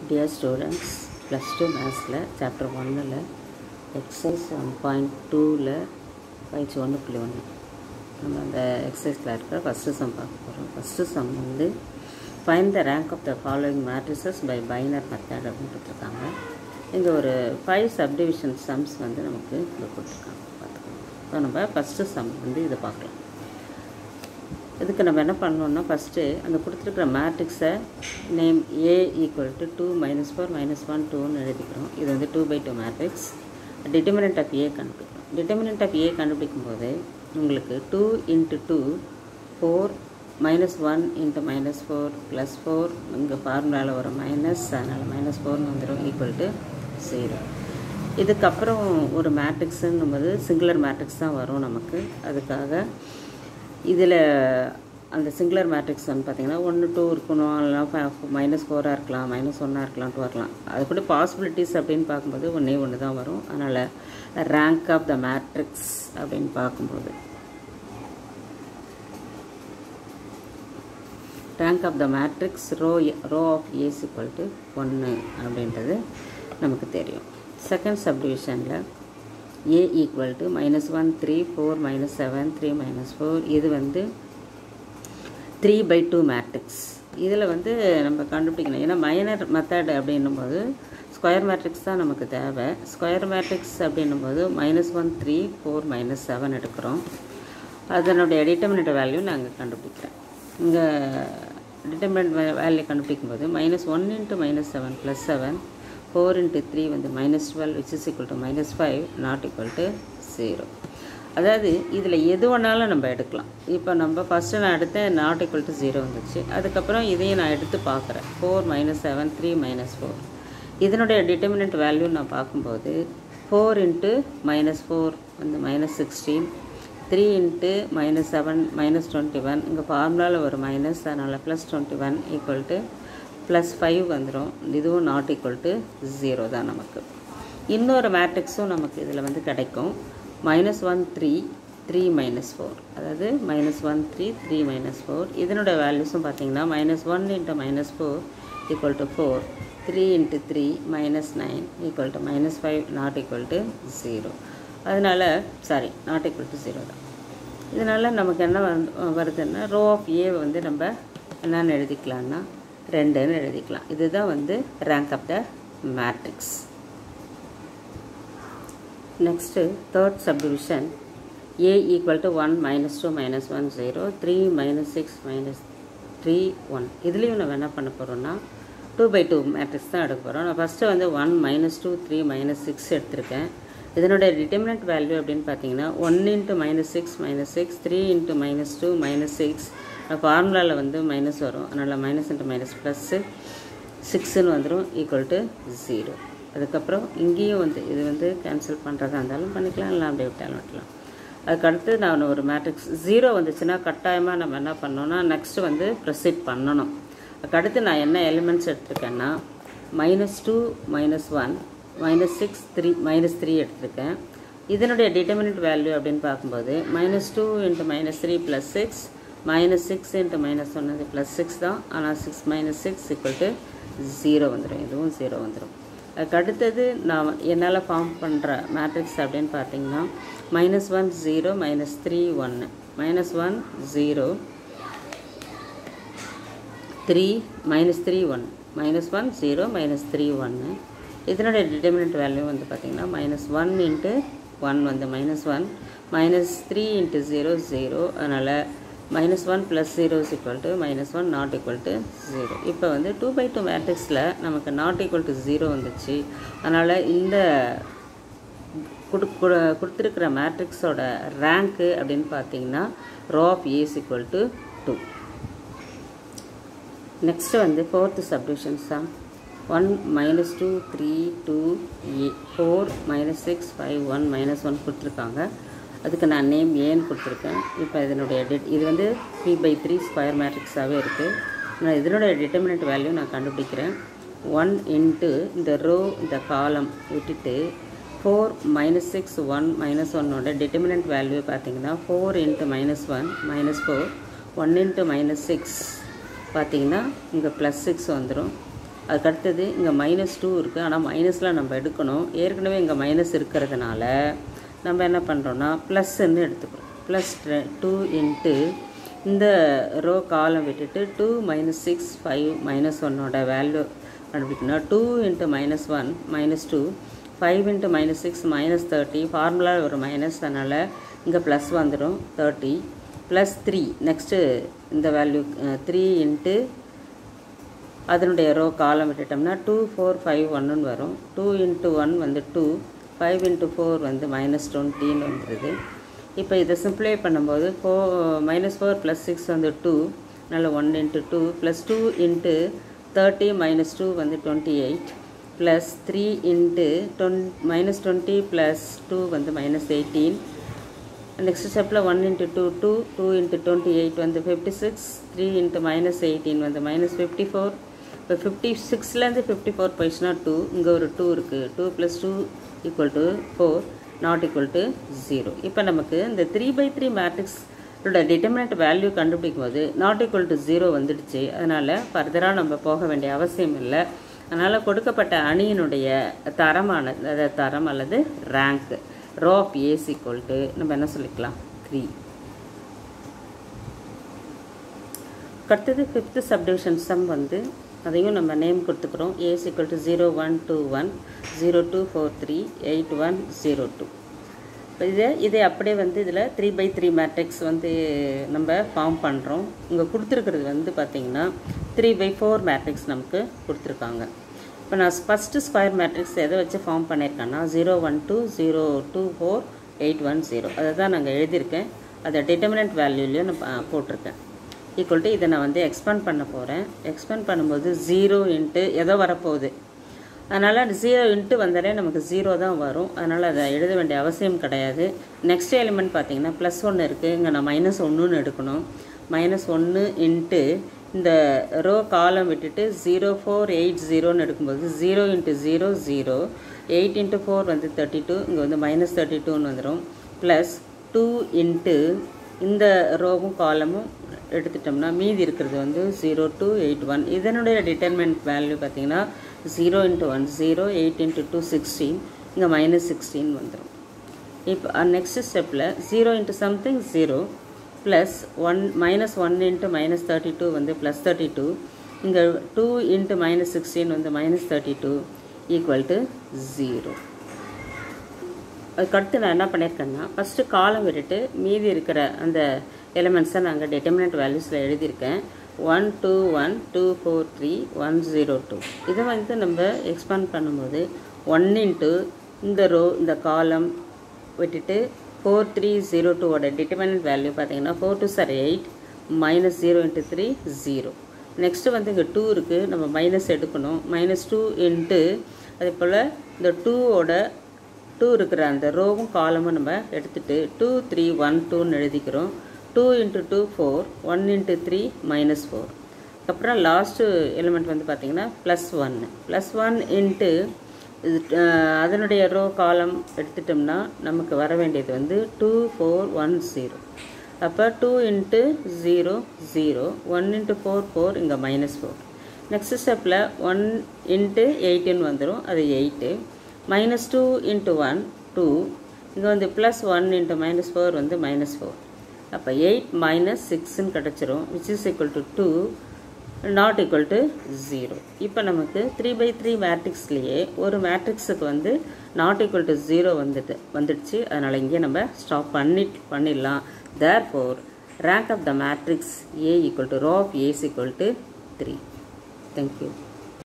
dear students plus two மேத்ஸில் chapter ஒன்னில் exercise one point டூவில் பயிற்சி ஒன்று புள்ளி ஒன்று நம்ம அந்த எக்ஸசைஸில் இருக்கிற ஃபஸ்ட்டு சம் பார்க்க போகிறோம் ஃபஸ்ட்டு சம் வந்து find the rank of the following matrices by minor method அப்படின்னு கொடுத்துருக்காங்க இங்கே ஒரு ஃபைவ் சப்டிவிஷன் சம்ஸ் வந்து நமக்கு இங்கே கொடுத்துருக்காங்க பார்த்துக்கோங்க இப்போ நம்ம ஃபஸ்ட்டு சம் வந்து இதை பார்க்கலாம் இதுக்கு நம்ம என்ன பண்ணணும்னா ஃபஸ்ட்டு அந்த கொடுத்துருக்குற மேட்ரிக்ஸை name A equal to two minus four minus one டூன்னு எழுதிக்கிறோம் இது வந்து two by two matrix determinant of A கண்டுபிடிக்கிறோம் டிட்டர்மினன்ட் ஆஃப் ஏ கண்டுபிடிக்கும் போது உங்களுக்கு two into two four minus one into minus four plus four இங்கே ஃபார்முலாவில் ஒரு மைனஸ் அதனால் மைனஸ் ஃபோர்னு வந்துடும் ஈக்குவல் டு ஜீரோ இதுக்கப்புறம் ஒரு மேட்ரிக்ஸுன்னும் போது சிங்குலர் மேட்ரிக்ஸ் தான் வரும் நமக்கு அதுக்காக இதில் அந்த சிங்குலர் மேட்ரிக்ஸ் வந்து பார்த்திங்கன்னா ஒன்று டூ இருக்கணும் இல்லைனா மைனஸ் ஃபோராக இருக்கலாம் மைனஸ் ஒன்னாக இருக்கலாம் டூ இருக்கலாம் அது கூட பாசிபிலிட்டிஸ் அப்படின்னு பார்க்கும்போது ஒன்றே ஒன்று தான் வரும் அதனால் ரேங்க் ஆஃப் த மேட்ரிக்ஸ் அப்படின்னு பார்க்கும்போது rank of the matrix rho rho of A's equal to ஒன்று அப்படின்றது நமக்கு தெரியும் செகண்ட் சப்டிவிஷனில் A equal to minus one three four minus seven three minus four இது வந்து த்ரீ பை டூ மேட்ரிக்ஸ் இதில் வந்து நம்ம கண்டுபிடிக்கணும் ஏன்னா மைனர் மெத்தட் அப்படின்னும் போது ஸ்கொயர் மேட்ரிக்ஸ் தான் நமக்கு தேவை ஸ்கொயர் மேட்ரிக்ஸ் அப்படின்னும் போது minus one three four minus seven எடுக்கிறோம் அதனுடைய டிட்டர்மினேட் வேல்யூ நாங்கள் கண்டுபிடிக்கிறேன் இங்கே டிட்டர்மினேட் வேல்யூ கண்டுபிடிக்கும் போது minus one into minus seven plus seven four into three வந்து minus twelve which is equal to minus five not equal to zero அதாவது இதில் எது வேணாலும் நம்ம எடுக்கலாம் இப்போ நம்ம ஃபஸ்ட்டு நான் எடுத்தேன் நாட் ஈக்குவல் டு ஜீரோ வந்துச்சு அதுக்கப்புறம் இதையும் நான் எடுத்து பார்க்குறேன் four minus seven three minus four இதனுடைய டிட்டர்மினன்ட் வேல்யூ நான் பார்க்கும்போது ஃபோர் இன்ட்டு மைனஸ் ஃபோர் வந்து minus sixteen three into minus seven minus twenty one இங்கே ஃபார்முலாவில் ஒரு மைனஸ் அதனால் plus twenty one equal to plus five வந்துடும் இதுவும் நாட் ஈக்குவல் டு ஜீரோ தான் நமக்கு இன்னொரு மேட்ரிக்ஸும் நமக்கு இதில் வந்து கிடைக்கும் minus one three three minus four அதாவது minus one three three minus four இதனோட வேல்யூஸும் பார்த்தீங்கன்னா minus one into minus four equal to four three into three minus nine equal to minus five not equal to zero அதனால் sorry not equal to zero தான் இதனால் நமக்கு என்ன வந்து வருதுன்னா ரோ ஆஃப் ஏ வந்து நம்ம என்னென்னு எழுதிக்கலான்னா ரெண்டுன்னு எழுதிக்கலாம் இதுதான் வந்து rank of the matrix next third subdivision A equal to one minus two minus one zero three minus six minus three one இதுலேயும் நம்ம என்ன பண்ண போகிறோம்னா டூ பை டூ மேட்ரிக்ஸ் தான் எடுக்க போகிறோம் நான் ஃபஸ்ட்டு வந்து one minus two three minus six எடுத்திருக்கேன் இதனுடைய டிட்டர்மினன்ட் வேல்யூ அப்படின்னு பார்த்தீங்கன்னா one into minus six minus six three into minus two minus six ஃபார்முலாவில் வந்து மைனஸ் வரும் அதனால் மைனஸ் இன்ட்டு மைனஸ் ப்ளஸ்ஸு சிக்ஸுன்னு வந்துடும் ஈக்குவல் டு ஜீரோ அதுக்கப்புறம் இங்கேயும் வந்து இது வந்து கேன்சல் பண்ணுறதா இருந்தாலும் பண்ணிக்கலாம் இல்லை அப்படியே விட்டாலும் விட்டலாம் அதுக்கடுத்து நான் ஒரு மேட்ரிக்ஸ் ஜீரோ வந்துச்சுன்னா கட்டாயமாக நம்ம என்ன பண்ணோன்னா நெக்ஸ்ட்டு வந்து ப்ரொசீட் பண்ணணும் அதுக்கடுத்து நான் என்ன எலிமெண்ட்ஸ் எடுத்திருக்கேன்னா minus two minus one minus six three minus three எடுத்திருக்கேன் இதனுடைய டிட்டர்மினன்ட் வேல்யூ அப்படின்னு பார்க்கும்போது minus two into minus three plus six minus six into minus one அது ப்ளஸ் சிக்ஸ் தான் ஆனால் six minus six equal to zero வந்துடும் இதுவும் zero வந்துடும் அதுக்கு அடுத்தது நான் என்னால் ஃபார்ம் பண்ணுற மேட்ரிக்ஸ் அப்படின்னு பார்த்தீங்கன்னா minus one zero minus three ஒன்று minus one zero three minus three one minus one zero minus three ஒன்று இதனுடைய டிட்டர்மினன்ட் வேல்யூ வந்து பார்த்திங்கன்னா மைனஸ் ஒன் இன்ட்டு ஒன் வந்து minus one minus three into zero zero அதனால் minus one plus zero is equal to minus one not equal to zero இப்போ வந்து two by two மேட்ரிக்ஸில் நமக்கு நாட் ஈக்குவல் டு ஜீரோ வந்துச்சு அதனால் இந்த கொடு கொடுத்துருக்கிற மேட்ரிக்ஸோட ரேங்க்கு அப்படின்னு பார்த்தீங்கன்னா rho of A's equal to two next வந்து ஃபோர்த்து சப்டிவிஷன்ஸ் தான் one minus two three two A four minus six five one minus one கொடுத்துருக்காங்க அதுக்கு நான் நேம் ஏன்னு கொடுத்துருக்கேன் இப்போ இதனுடைய டிட் இது வந்து த்ரீ பை த்ரீ ஸ்கொயர் மேட்ரிக்ஸாகவே இருக்குது நான் இதனுடைய டிட்டர்மினன்ட் வேல்யூ நான் கண்டுபிடிக்கிறேன் ஒன் இன்ட்டு இந்த ரோ இந்த காலம் விட்டுட்டு four minus six one minus ஒன்னோட டிட்டர்மினன்ட் வேல்யூ பார்த்தீங்கன்னா four into minus one minus four one into minus six பார்த்தீங்கன்னா இங்கே ப்ளஸ் சிக்ஸ் வந்துடும் அதுக்கு அடுத்தது இங்கே மைனஸ் டூ இருக்குது ஆனால் மைனஸில் நம்ம எடுக்கணும் ஏற்கனவே இங்கே மைனஸ் இருக்கிறதுனால நம்ம என்ன பண்ணுறோன்னா ப்ளஸ்ன்னு எடுத்துக்கிறோம் ப்ளஸ் டூ இன்ட்டு இந்த ரோ காலம் விட்டுட்டு two minus six five minus ஒன்னோட வேல்யூ கண்டுபிடிக்கணும் two into minus one minus two five into minus six minus thirty formula ஒரு மைனஸ் அதனால் இங்கே ப்ளஸ் வந்துடும் தேர்ட்டி ப்ளஸ் த்ரீ நெக்ஸ்ட்டு இந்த வேல்யூ த்ரீ இன்ட்டு அதனுடைய ரோ காலம் விட்டுட்டோம்னா டூ ஃபோர் ஃபைவ் ஒன்றுன்னு வரும் டூ இன்ட்டு ஒன் வந்து டூ ஃபைவ் இன்ட்டு ஃபோர் வந்து மைனஸ் டுவெண்ட்டின்னு வந்துடுது இப்போ இதை சிம்ப்ளை பண்ணும்போது four minus four plus six வந்து டூ அதனால் one into two plus two into thirty minus two வந்து twenty eight plus three into ten minus twenty plus two வந்து மைனஸ் எயிட்டீன் நெக்ஸ்ட் ஸ்டெப்பில் one into two two two into twenty eight வந்து fifty six three into minus eighteen வந்து minus fifty four இப்போ fifty சிக்ஸ்லேருந்து fifty four போயிடுச்சுன்னா two இங்கே ஒரு two இருக்குது two plus two equal to four not equal to zero இப்போ நமக்கு இந்த த்ரீ பை த்ரீ மேட்ரிக்ஸோட டிட்டர்மினட் வேல்யூ கண்டுபிடிக்கும் போது நாட் ஈக்குவல் டு ஜீரோ வந்துடுச்சு அதனால் ஃபர்தராக நம்ம போக வேண்டிய அவசியம் இல்லை அதனால் கொடுக்கப்பட்ட அணியினுடைய தரமானது அதாவது தரம் அல்லது rank rho of A's equal to நம்ம என்ன சொல்லிக்கலாம் த்ரீ அடுத்தது ஃபிஃப்த்து சப்டிவிஷன் சம் வந்து அதையும் நம்ம நேம் கொடுத்துக்கிறோம் A's equal to zero one two one zero two four three eight one zero two இப்போ இதை இதை அப்படியே வந்து இதில் த்ரீ பை த்ரீ மேட்ரிக்ஸ் வந்து நம்ம ஃபார்ம் பண்ணுறோம் இங்கே கொடுத்துருக்கிறது வந்து பார்த்திங்கன்னா த்ரீ பை ஃபோர் மேட்ரிக்ஸ் நமக்கு கொடுத்துருக்காங்க இப்போ நான் ஃபஸ்ட்டு ஸ்கொயர் மேட்ரிக்ஸ் எதை வச்சு ஃபார்ம் பண்ணியிருக்கேன்னா zero one two zero two four eight one zero அதை தான் நாங்கள் எழுதியிருக்கேன் அதை டிட்டர்மினன்ட் வேல்யூலையும் நான் போட்டிருக்கேன் ஈக்குவல் டு இதை நான் வந்து எக்ஸ்பேண்ட் பண்ண போகிறேன் எக்ஸ்பேண்ட் பண்ணும்போது ஜீரோ இன்ட்டு ஏதோ வரப்போகுது அதனால் ஜீரோ இன்ட்டு வந்தாலே நமக்கு ஜீரோ தான் வரும் அதனால் அதை எழுத வேண்டிய அவசியம் கிடையாது நெக்ஸ்ட் எலிமெண்ட் பார்த்தீங்கன்னா ப்ளஸ் ஒன்று இருக்குது இங்கே நான் மைனஸ் ஒன்றுன்னு எடுக்கணும் மைனஸ் ஒன்று இன்ட்டு இந்த ரோ காலம் விட்டுட்டு ஜீரோ ஃபோர் எயிட் ஜீரோன்னு எடுக்கும்போது zero into zero zero eight into four வந்து தேர்ட்டி டூ இங்கே வந்து மைனஸ் தேர்ட்டி டூன்னு வந்துடும் ப்ளஸ் டூ இன்ட்டு இந்த ரோவும் காலமும் எடுத்துட்டோம்னா மீதி இருக்கிறது வந்து ஜீரோ டூ எயிட் ஒன் இதனுடைய டிட்டர்மெண்ட் வேல்யூ பார்த்தீங்கன்னா zero into one zero eight into two sixteen இங்கே மைனஸ் சிக்ஸ்டீன் வந்துடும் இப்போ நெக்ஸ்ட் ஸ்டெப்பில் zero into something zero plus one minus one into minus thirty two வந்து ப்ளஸ் தேர்ட்டி டூ இங்கே two into minus sixteen வந்து minus thirty two equal to zero அதுக்கடுத்து நான் என்ன பண்ணியிருக்கேன்னா ஃபஸ்ட்டு காலம் விட்டுட்டு மீதி இருக்கிற அந்த எலிமெண்ட்ஸை நாங்கள் டிட்டர்மினன்ட் வேல்யூஸில் எழுதியிருக்கேன் one two one two four three one zero two இதை வந்து நம்ம எக்ஸ்பேண்ட் பண்ணும்போது ஒன் இன்ட்டு இந்த ரோ இந்த காலம் விட்டுட்டு ஃபோர் த்ரீ ஜீரோ டூவோட டிட்டர்மினன்ட் வேல்யூ பார்த்தீங்கன்னா four two sir eight minus zero into three zero next வந்து இங்கே டூ இருக்குது நம்ம மைனஸ் எடுக்கணும் மைனஸ் டூ இன்ட்டு அதே போல் இந்த டூவோட டூ இருக்கிற அந்த ரோவும் காலமும் நம்ம எடுத்துகிட்டு டூ த்ரீ ஒன் டூன்னு எழுதிக்கிறோம் two into two four one into three minus four அப்புறம் லாஸ்ட்டு எலிமெண்ட் வந்து பார்த்திங்கன்னா ப்ளஸ் ஒன்று ப்ளஸ் ஒன் இன்ட்டு இது அதனுடைய ரோ காலம் எடுத்துட்டோம்னா நமக்கு வர வேண்டியது வந்து டூ ஃபோர் ஒன் ஜீரோ அப்போ two into zero zero one into four four இங்கே மைனஸ் ஃபோர் நெக்ஸ்ட் ஸ்டெப்பில் ஒன் இன்ட்டு எயிட்டின்னு வந்துடும் அது eight minus two into one two இங்கே வந்து plus one into minus four வந்து மைனஸ் ஃபோர் அப்போ எயிட் மைனஸ் சிக்ஸ்ன்னு கிடச்சிரும் which is equal to two not equal to zero இப்போ நமக்கு த்ரீ பை த்ரீ மேட்ரிக்ஸ்லேயே ஒரு மேட்ரிக்ஸுக்கு வந்து நாட் ஈக்குவல் டு ஜீரோ வந்துட்டு வந்துடுச்சு அதனால் இங்கே நம்ம ஸ்டாப் பண்ணி பண்ணிடலாம் therefore rank of the matrix A equal to rho of A's equal to three thank you